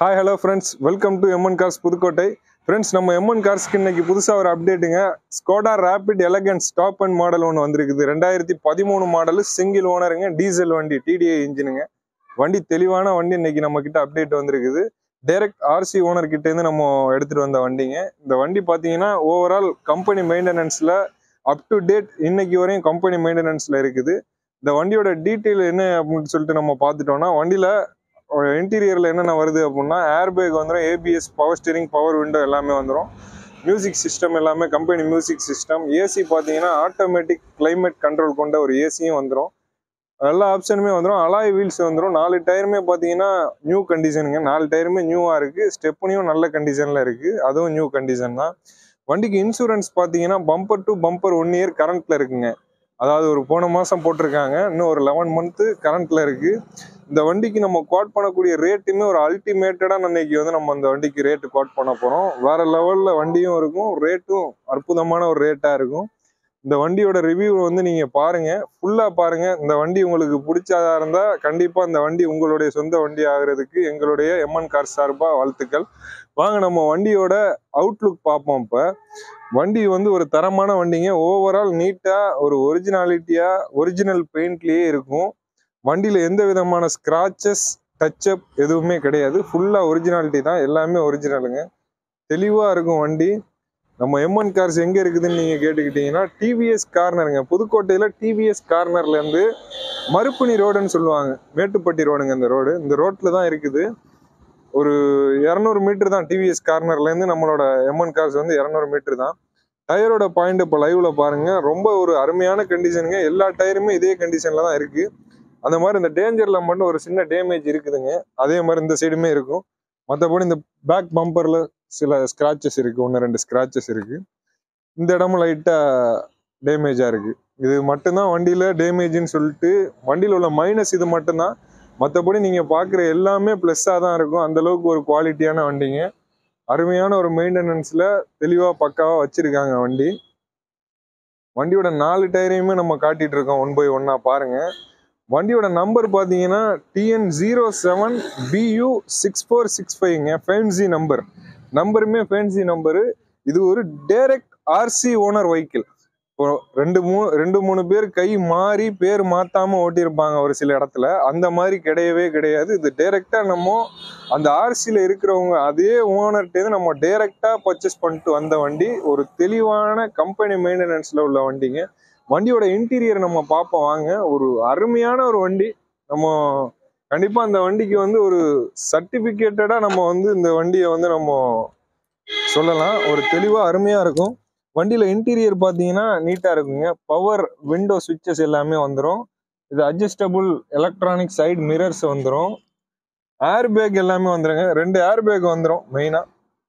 hi hello friends welcome to MN cars Pudukkottai friends நம்ம MN கார்ஸ்க்கு இன்னைக்கு புதுசாக ஒரு அப்டேட்டுங்க Skoda Rapid elegance top end model ஒன்று வந்திருக்குது ரெண்டாயிரத்தி பதிமூணு மாடல் சிங்கிள் ஓனருங்க டீசல் வண்டி டிடிஐ இன்ஜினுங்க வண்டி தெளிவான வண்டி இன்னைக்கு நம்ம கிட்ட அப்டேட் வந்திருக்குது டைரக்ட் ஆர்சி ஓனர் கிட்ட இருந்து நம்ம எடுத்துட்டு வந்த வண்டிங்க இந்த வண்டி பார்த்தீங்கன்னா ஓவரால் கம்பெனி மெயின்டெனன்ஸ்ல அப் டு டேட் இன்னைக்கு வரையும் கம்பெனி மெயின்டெனன்ஸ்ல இருக்குது இந்த வண்டியோட டீட்டெயில் என்ன அப்படின்னு சொல்லிட்டு நம்ம பார்த்துட்டோம்னா வண்டியில இன்டீரியர்ல என்னென்ன வருது அப்படின்னா ஏர் பேக் வந்துடும் ABS power steering power window எல்லாமே வந்துடும் மியூசிக் சிஸ்டம் எல்லாமே கம்பெனி மியூசிக் சிஸ்டம் ஏசி பார்த்தீங்கன்னா ஆட்டோமேட்டிக் கிளைமேட் கண்ட்ரோல் கொண்ட ஒரு ஏசியும் வந்துடும் எல்லா ஆப்ஷனுமே வந்துடும் அலாய் வீல்ஸ் வந்துடும் நாலு டயருமே பார்த்தீங்கன்னா நியூ கண்டிஷனுங்க நாலு டயருமே நியூவாக இருக்குது ஸ்டெப்னியும் நல்ல கண்டிஷனில் இருக்குது அதுவும் நியூ கண்டிஷன் தான் வண்டிக்கு இன்சூரன்ஸ் பார்த்தீங்கன்னா bumper to bumper one year கரண்ட்டில் இருக்குங்க அதாவது ஒரு போன மாதம் போட்டிருக்காங்க இன்னும் ஒரு லெவன் மந்த்து கரண்ட்டில் இருக்குது இந்த வண்டிக்கு நம்ம குவாட் பண்ணக்கூடிய ரேட்டுமே ஒரு அல்டிமேட்டடாக அன்னைக்கு வந்து நம்ம அந்த வண்டிக்கு ரேட்டு குவாட் பண்ண போகிறோம் வேற லெவலில் வண்டியும் இருக்கும் ரேட்டும் அற்புதமான ஒரு ரேட்டாக இருக்கும் இந்த வண்டியோட ரிவ்யூ வந்து நீங்க பாருங்க ஃபுல்லா பாருங்க இந்த வண்டி உங்களுக்கு பிடிச்சதா இருந்தா கண்டிப்பா இந்த வண்டி உங்களுடைய சொந்த வண்டி ஆகுறதுக்கு எங்களுடைய எம்என் கார் சார்பா வாழ்த்துக்கள் வாங்க நம்ம வண்டியோட அவுட்லுக் பார்ப்போம் இப்ப வண்டி வந்து ஒரு தரமான வண்டிங்க ஓவரால் நீட்டா ஒரு ஒரிஜினாலிட்டியா ஒரிஜினல் பெயிண்ட்லயே இருக்கும் வண்டியில எந்த விதமான ஸ்கிராச்சஸ் டச்சப் எதுவுமே கிடையாது ஃபுல்லா ஒரிஜினாலிட்டி தான் எல்லாமே ஒரிஜினலுங்க தெளிவா இருக்கும் வண்டி நம்ம எம்என் கார்ஸ் எங்க இருக்குதுன்னு நீங்க கேட்டுக்கிட்டீங்கன்னா டிவிஎஸ் கார்னருங்க புதுக்கோட்டையில டிவிஎஸ் கார்னர்ல இருந்து மறுப்புனி ரோடுன்னு சொல்லுவாங்க மேட்டுப்பட்டி ரோடுங்க இந்த ரோடு இந்த ரோட்ல தான் இருக்குது ஒரு இரநூறு மீட்டர் தான் டிவிஎஸ் கார்னர்ல இருந்து நம்மளோட எம்என் கார்ஸ் வந்து இரநூறு மீட்டர் தான் டயரோட பாயிண்ட் இப்போ லைவ்ல பாருங்க ரொம்ப ஒரு அருமையான கண்டிஷனுங்க எல்லா டயருமே இதே கண்டிஷன்ல தான் இருக்கு அந்த மாதிரி இந்த டேஞ்சர்ல மட்டும் ஒரு சின்ன டேமேஜ் இருக்குதுங்க அதே மாதிரி இந்த சைடுமே இருக்கும் மற்றபடி இந்த பேக் பம்பர்ல சில ஸ்கிராச்சஸ் இருக்கு ஒன்று ரெண்டு ஸ்கிராச்சஸ் இருக்கு இந்த இடமும் லைட்டா டேமேஜா இருக்கு இது மட்டும்தான் வண்டியில டேமேஜ்னு சொல்லிட்டு வண்டியில உள்ள மைனஸ் இது மட்டும்தான் மற்றபடி நீங்க பாக்குற எல்லாமே ப்ளஸ்ஸாக தான் இருக்கும் அந்த அளவுக்கு ஒரு குவாலிட்டியான வண்டிங்க அருமையான ஒரு மெயின்டெனன்ஸ்ல தெளிவா பக்காவா வச்சிருக்காங்க வண்டி வண்டியோட நாலு டயரையுமே நம்ம காட்டிட்டு இருக்கோம் ஒன் பை ஒன்னா பாருங்க வண்டியோட நம்பர் பார்த்தீங்கன்னா TN zero seven Q six four six ஃபைவ்ங்க ஃபேன்சி நம்பர் நம்பருமே ஃபேன்சி நம்பரு இது ஒரு டைரக்ட் ஆர்சி ஓனர் வெஹிக்கிள் இப்போ ரெண்டு மூணு ரெண்டு மூணு பேர் கை மாறி பேர் மாத்தாம ஓட்டியிருப்பாங்க ஒரு சில இடத்துல அந்த மாதிரி கிடையவே கிடையாது இது டைரக்டா நம்ம அந்த ஆர்சியில இருக்கிறவங்க அதே ஓனர்கிட்ட நம்ம டைரக்டா பர்ச்சேஸ் பண்ணிட்டு வந்த வண்டி ஒரு தெளிவான கம்பெனி மெயின்டெனன்ஸ்ல உள்ள வண்டிங்க வண்டியோட இன்டீரியர் நம்ம பார்ப்போம் வாங்க ஒரு அருமையான ஒரு வண்டி நம்ம கண்டிப்பா அந்த வண்டிக்கு வந்து ஒரு சர்டிபிகேட்டடா நம்ம வந்து இந்த வண்டியை வந்து நம்ம சொல்லலாம் ஒரு தெளிவா அருமையா இருக்கும் வண்டியில இன்டீரியர் பார்த்தீங்கன்னா நீட்டா இருக்குங்க பவர் விண்டோ சுவிட்சஸ் எல்லாமே வந்துடும் இது அட்ஜஸ்டபுள் எலக்ட்ரானிக் சைடு மிரர்ஸ் வந்துடும் ஏர் பேக் எல்லாமே வந்துருங்க ரெண்டு ஏர் பேக் வந்துடும் மெயினா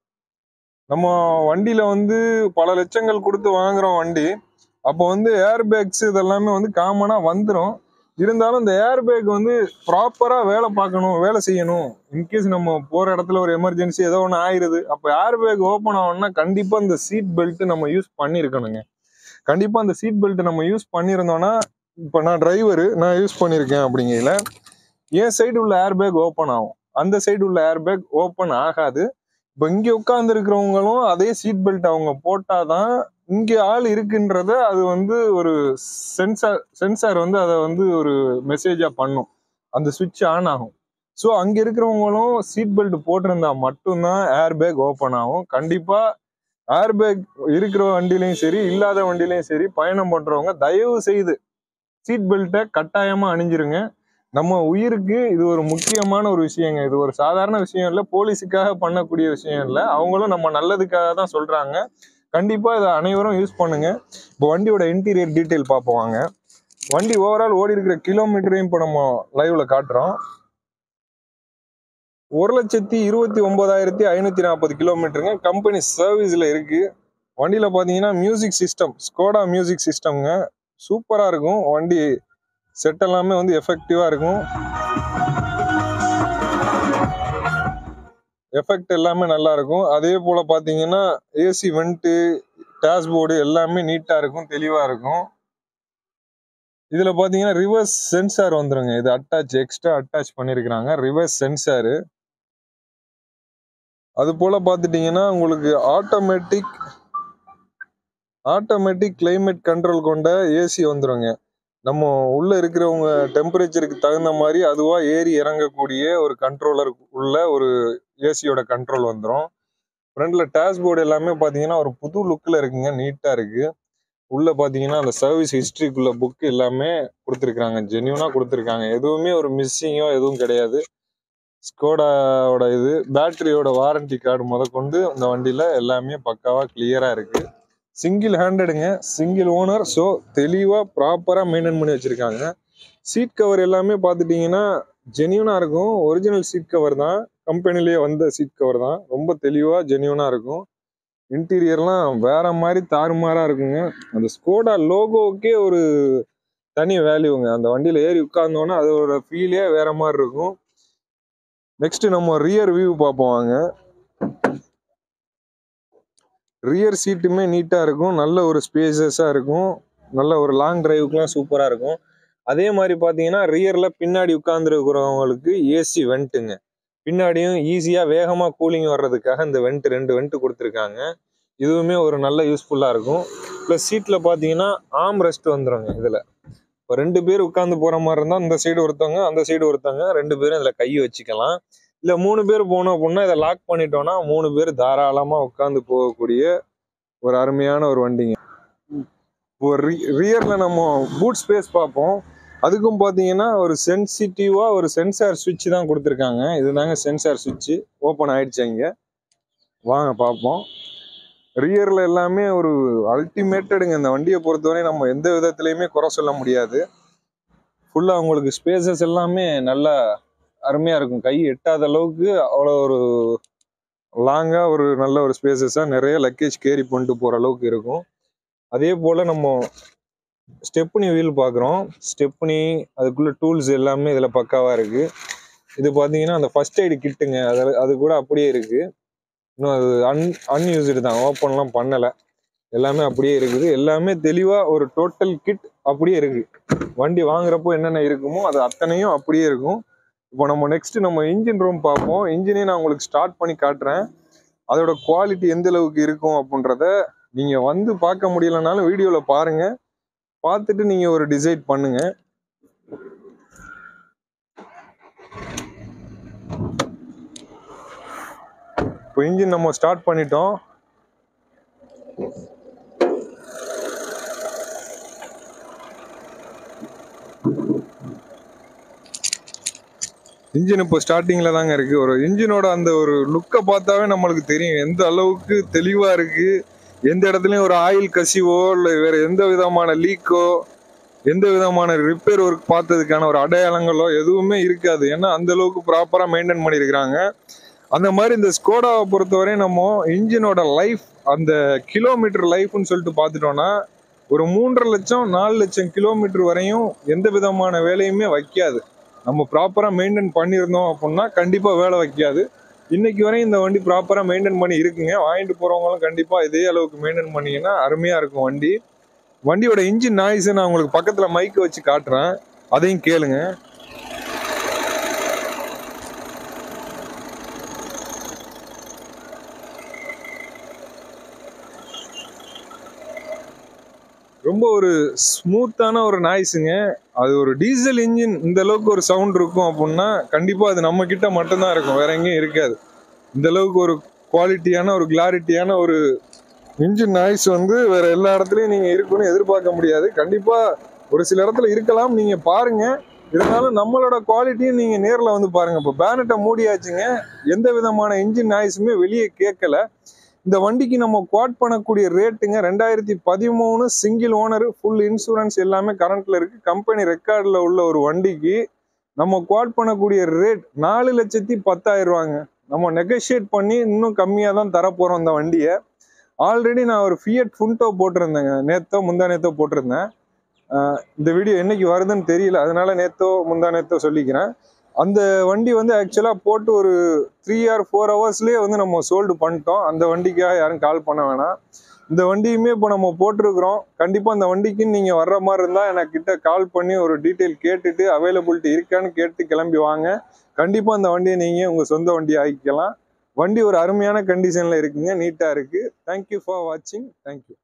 நம்ம வண்டியில வந்து பல லட்சங்கள் கொடுத்து வாங்குறோம் வண்டி அப்போ வந்து ஏர் பேக்ஸ் இதெல்லாமே வந்து காமனா வந்துடும் இருந்தாலும் இந்த ஏர் பேக் வந்து ப்ராப்பரா வேலை பார்க்கணும் வேலை செய்யணும் இன்கேஸ் நம்ம போற இடத்துல ஒரு எமர்ஜென்சி ஏதோ ஒன்று ஆயிருது அப்போ ஏர் பேக் ஓப்பன் ஆகணும்னா கண்டிப்பா இந்த சீட் பெல்ட் நம்ம யூஸ் பண்ணியிருக்கணுங்க கண்டிப்பா அந்த சீட் பெல்ட் நம்ம யூஸ் பண்ணியிருந்தோம்னா இப்போ நான் டிரைவரு நான் யூஸ் பண்ணியிருக்கேன் அப்படிங்கையில என் சைடு உள்ள ஏர் பேக் ஓப்பன் ஆகும் அந்த சைடு உள்ள ஏர் பேக் ஓப்பன் ஆகாது இப்போ இங்கே உட்கார்ந்து இருக்கிறவங்களும் அதே சீட் பெல்ட் அவங்க போட்டாதான் இங்க ஆள் இருக்குன்றத அது வந்து ஒரு சென்சார் சென்சார் வந்து அதை வந்து ஒரு மெசேஜா பண்ணும் அந்த சுவிட்ச் ஆன் ஆகும் ஸோ அங்க இருக்கிறவங்களும் சீட் பெல்ட் போட்டிருந்தா மட்டும்தான் ஏர் பேக் ஓப்பன் ஆகும் கண்டிப்பா ஏர் பேக் இருக்கிற வண்டிலையும் சரி இல்லாத வண்டிலையும் சரி பயணம் பண்றவங்க தயவு செய்து சீட் பெல்ட்டை கட்டாயமா அணிஞ்சிருங்க நம்ம உயிருக்கு இது ஒரு முக்கியமான ஒரு விஷயங்க இது ஒரு சாதாரண விஷயம் இல்லை போலீஸுக்காக பண்ணக்கூடிய விஷயம் இல்லை அவங்களும் நம்ம நல்லதுக்காக தான் சொல்றாங்க கண்டிப்பா இதை அனைவரும் யூஸ் பண்ணுங்க இப்போ வண்டியோட இன்டீரியர் டீட்டெயில் பார்ப்போம் வாங்க வண்டி ஓவரால் ஓடி இருக்கிற கிலோமீட்டரையும் இப்போ நம்ம லைவ்ல காட்டுறோம் ஒரு லட்சத்தி இருபத்தி ஒன்பதாயிரத்தி ஐநூத்தி நாற்பது கிலோமீட்டருங்க கம்பெனி சர்வீஸ்ல இருக்கு வண்டியில பாத்தீங்கன்னா மியூசிக் சிஸ்டம் ஸ்கோடா மியூசிக் சிஸ்டம்ங்க சூப்பரா இருக்கும் வண்டி செட் எல்லாமே வந்து எஃபெக்டிவா இருக்கும் எஃபெக்ட் எல்லாமே நல்லா இருக்கும் அதே போல பாத்தீங்கன்னா ஏசி வெண்ட்டு டேஷ்போர்டு எல்லாமே நீட்டா இருக்கும் தெளிவா இருக்கும் இதுல பாத்தீங்கன்னா ரிவர்ஸ் சென்சார் வந்துருங்க இது அட்டாச் எக்ஸ்ட்ரா அட்டாச் பண்ணிருக்காங்க ரிவர்ஸ் சென்சார் அது போல பார்த்துட்டீங்கன்னா உங்களுக்கு ஆட்டோமேட்டிக் ஆட்டோமேட்டிக் கிளைமேட் கண்ட்ரோல் கொண்ட ஏசி வந்துருங்க நம்ம உள்ள இருக்கிறவங்க டெம்பரேச்சருக்கு தகுந்த மாதிரி அதுவா ஏறி இறங்கக்கூடிய ஒரு கண்ட்ரோலர் உள்ள ஒரு ஏசியோட கண்ட்ரோல் வந்துடும் ஃப்ரண்ட்ல டேஷ்போர்டு எல்லாமே பார்த்தீங்கன்னா ஒரு புது லுக்கில் இருக்குங்க நீட்டாக இருக்கு உள்ள பார்த்தீங்கன்னா அந்த சர்வீஸ் ஹிஸ்ட்ரிக்குள்ள புக் எல்லாமே கொடுத்துருக்காங்க ஜென்யூனாக கொடுத்துருக்காங்க எதுவுமே ஒரு மிஸ்ஸிங்கோ எதுவும் கிடையாது ஸ்கோடாவோட இது பேட்டரியோட வாரண்டி கார்டு முதற்கொண்டு இந்த வண்டியில் எல்லாமே பக்காவாக கிளியராக இருக்கு சிங்கிள் ஹேண்டடுங்க சிங்கிள் ஓனர் ஸோ தெளிவாக ப்ராப்பராக மெயின்டைன் பண்ணி வச்சுருக்காங்க சீட் கவர் எல்லாமே பார்த்துட்டிங்கன்னா ஜென்யூனாக இருக்கும் ஒரிஜினல் சீட் கவர் தான் கம்பெனிலேயே வந்த சீட் கவர் தான் ரொம்ப தெளிவாக ஜென்யூனாக இருக்கும் இன்டீரியர்லாம் வேற மாதிரி தாறுமாறாக இருக்குங்க அந்த ஸ்கோடா லோகோவுக்கே ஒரு தனி வேல்யூங்க அந்த வண்டியில் ஏறி உட்கார்ந்தோன்னா அதோட ஃபீலே வேற மாதிரி இருக்கும் நெக்ஸ்ட் நம்ம ரியர் வியூ பார்ப்போம் வாங்க ரியர் சீட்டுமே நீட்டாக இருக்கும் நல்ல ஒரு ஸ்பேசஸாக இருக்கும் நல்ல ஒரு லாங் டிரைவுக்குலாம் சூப்பராக இருக்கும் அதே மாதிரி பார்த்தீங்கன்னா ரியரில் பின்னாடி உட்காந்துருக்கிறவங்களுக்கு ஏசி வெண்ட்டுங்க பின்னாடியும் ஈஸியாக வேகமாக கூலிங் வர்றதுக்காக இந்த வெண்ட் ரெண்டு வெண்ட் கொடுத்துருக்காங்க இதுவுமே ஒரு நல்ல யூஸ்ஃபுல்லாக இருக்கும் ப்ளஸ் சீட்டில் பார்த்தீங்கன்னா ஆம் ரெஸ்ட் வந்துடுங்க இதில் இப்போ ரெண்டு பேர் உட்காந்து போகிற மாதிரி இருந்தால் இந்த சைடு ஒருத்தவங்க அந்த சைடு ஒருத்தவங்க ரெண்டு பேரும் இதில் கை வச்சுக்கலாம் இல்லை மூணு பேர் போனோம் அப்படின்னா இதை லாக் பண்ணிட்டோம்னா மூணு பேர் தாராளமாக உட்காந்து போகக்கூடிய ஒரு அருமையான ஒரு வண்டிங்க இப்போ ரியரில் நம்ம பூட் ஸ்பேஸ் பார்ப்போம் அதுக்கும் பார்த்தீங்கன்னா ஒரு சென்சிட்டிவாக ஒரு சென்சார் சுவிட்ச் தான் கொடுத்துருக்காங்க இதுதாங்க சென்சார் சுவிட்ச் ஓப்பன் ஆயிடுச்சு இங்கே வாங்க பார்ப்போம் ரியரில் எல்லாமே ஒரு அல்டிமேட்டடுங்க இந்த வண்டியை பொறுத்தவரை நம்ம எந்த விதத்துலையுமே குறை சொல்ல முடியாது ஃபுல்லாக உங்களுக்கு ஸ்பேசஸ் எல்லாமே நல்லா அருமையாக இருக்கும் கை எட்டாத அளவுக்கு அவ்வளோ ஒரு லாங்காக ஒரு நல்ல ஒரு ஸ்பேசஸாக நிறைய லக்கேஜ் கேரி பண்ணிட்டு போகிற அளவுக்கு இருக்கும் அதே போல் நம்ம ஸ்டெப்னி வீல் பார்க்குறோம் ஸ்டெப்னி அதுக்குள்ள டூல்ஸ் எல்லாமே இதில் பக்காவாக இருக்குது இது பார்த்தீங்கன்னா அந்த ஃபர்ஸ்ட் எய்டு கிட்டுங்க அது அது கூட அப்படியே இருக்குது இன்னும் அது அன் அன்யூஸ்டு தான் ஓப்பன்லாம் பண்ணலை எல்லாமே அப்படியே இருக்குது எல்லாமே தெளிவாக ஒரு டோட்டல் கிட் அப்படியே இருக்குது வண்டி வாங்குறப்போ என்னென்ன இருக்குமோ அது அத்தனையும் அப்படியே இருக்கும் இப்போ நம்ம நெக்ஸ்ட் நம்ம இன்ஜின் ரூம் பார்ப்போம் இன்ஜினே நான் உங்களுக்கு ஸ்டார்ட் பண்ணி காட்டுறேன் அதோட குவாலிட்டி எந்த அளவுக்கு இருக்கும் அப்படின்றத நீங்கள் வந்து பார்க்க முடியலனாலும் வீடியோவில் பாருங்கள் பார்த்துட்டு நீங்கள் ஒரு டிசைட் பண்ணுங்க இப்போ இன்ஜின் நம்ம ஸ்டார்ட் பண்ணிட்டோம் இன்ஜின் இப்போ ஸ்டார்டிங்கில் தாங்க இருக்குது ஒரு இன்ஜினோட அந்த ஒரு லுக்கை பார்த்தாவே நம்மளுக்கு தெரியும் எந்த அளவுக்கு தெளிவாக இருக்குது எந்த இடத்துலையும் ஒரு ஆயில் கசிவோ இல்லை வேறு எந்த விதமான லீக்கோ எந்த விதமான ரிப்பேர் ஒர்க் பார்த்ததுக்கான ஒரு அடையாளங்களோ எதுவுமே இருக்காது ஏன்னா அந்த அளவுக்கு ப்ராப்பராக மெயின்டைன் பண்ணியிருக்கிறாங்க அந்த மாதிரி இந்த ஸ்கோடாவை பொறுத்தவரை நம்ம இன்ஜினோட லைஃப் அந்த கிலோமீட்டர் லைஃப்னு சொல்லிட்டு பார்த்துட்டோம்னா ஒரு மூன்றரை லட்சம் நாலு லட்சம் கிலோமீட்டர் வரையும் எந்த விதமான வேலையுமே வைக்காது நம்ம ப்ராப்பராக மெயின்டைன் பண்ணியிருந்தோம் அப்படின்னா கண்டிப்பாக வேலை வைக்காது இன்னைக்கு வரையும் இந்த வண்டி ப்ராப்பராக மெயின்டைன் பண்ணி இருக்குங்க வாங்கிட்டு போகிறவங்களும் கண்டிப்பாக இதே அளவுக்கு மெயின்டைன் பண்ணீங்கன்னா அருமையாக இருக்கும் வண்டி வண்டியோட இன்ஜின் நாய்ஸை நான் உங்களுக்கு பக்கத்தில் மைக்கு வச்சு காட்டுறேன் அதையும் கேளுங்க ரொம்ப ஒரு ஸ்மூத்தான ஒரு நாய்ஸுங்க அது ஒரு டீசல் இன்ஜின் இந்த அளவுக்கு ஒரு சவுண்ட் இருக்கும் அப்படின்னா கண்டிப்பாக அது நம்ம கிட்ட மட்டும்தான் இருக்கும் வேற எங்கேயும் இருக்காது இந்த அளவுக்கு ஒரு குவாலிட்டியான ஒரு கிளாரிட்டியான ஒரு இன்ஜின் நாய்ஸ் வந்து வேற எல்லா இடத்துலையும் நீங்க இருக்குன்னு எதிர்பார்க்க முடியாது கண்டிப்பா ஒரு சில இடத்துல இருக்கலாம் நீங்க பாருங்க இருந்தாலும் நம்மளோட குவாலிட்டியும் நீங்க நேர்ல வந்து பாருங்க இப்போ பேனட்டை மூடியாச்சுங்க எந்த விதமான இன்ஜின் நாய்ஸுமே வெளியே கேட்கல இந்த வண்டிக்கு நம்ம குவாட் பண்ணக்கூடிய ரேட்டுங்க ரெண்டாயிரத்தி பதிமூணு சிங்கிள் ஓனர் ஃபுல் இன்சூரன்ஸ் எல்லாமே கரண்ட்ல இருக்கு கம்பெனி ரெக்கார்டில் உள்ள ஒரு வண்டிக்கு நம்ம குவாட் பண்ணக்கூடிய ரேட் நாலு லட்சத்தி பத்தாயிரம் ரூபாங்க நம்ம நெகோஷியேட் பண்ணி இன்னும் கம்மியாக தான் தரப்போகிறோம் இந்த வண்டியை ஆல்ரெடி நான் ஒரு ஃபியட் ஃபுண்டோ போட்டிருந்தேங்க நேத்தோ முந்தா நேத்தோ போட்டிருந்தேன் ஆஹ் இந்த வீடியோ என்னைக்கு வருதுன்னு தெரியல அதனால நேத்தோ முந்தா நேத்தோ சொல்லிக்கிறேன் அந்த வண்டி வந்து ஆக்சுவலாக போட்டு ஒரு த்ரீ ஆர் ஃபோர் ஹவர்ஸ்லேயே வந்து நம்ம சோல்டு பண்ணிட்டோம் அந்த வண்டிக்காக யாரும் கால் பண்ண வேணாம் இந்த வண்டியுமே இப்போ நம்ம போட்டிருக்கிறோம் கண்டிப்பாக அந்த வண்டிக்கு நீங்கள் வர்ற மாதிரி இருந்தால் எனக்கு கிட்ட கால் பண்ணி ஒரு டீட்டெயில் கேட்டுட்டு அவைலபிலிட்டி இருக்கான்னு கேட்டு கிளம்பி வாங்க கண்டிப்பாக அந்த வண்டியை நீங்கள் உங்கள் சொந்த வண்டியை ஆக்கிக்கலாம் வண்டி ஒரு அருமையான கண்டிஷன்ல இருக்குங்க நீட்டா இருக்கு தேங்க்யூ ஃபார் வாட்சிங் தேங்க்யூ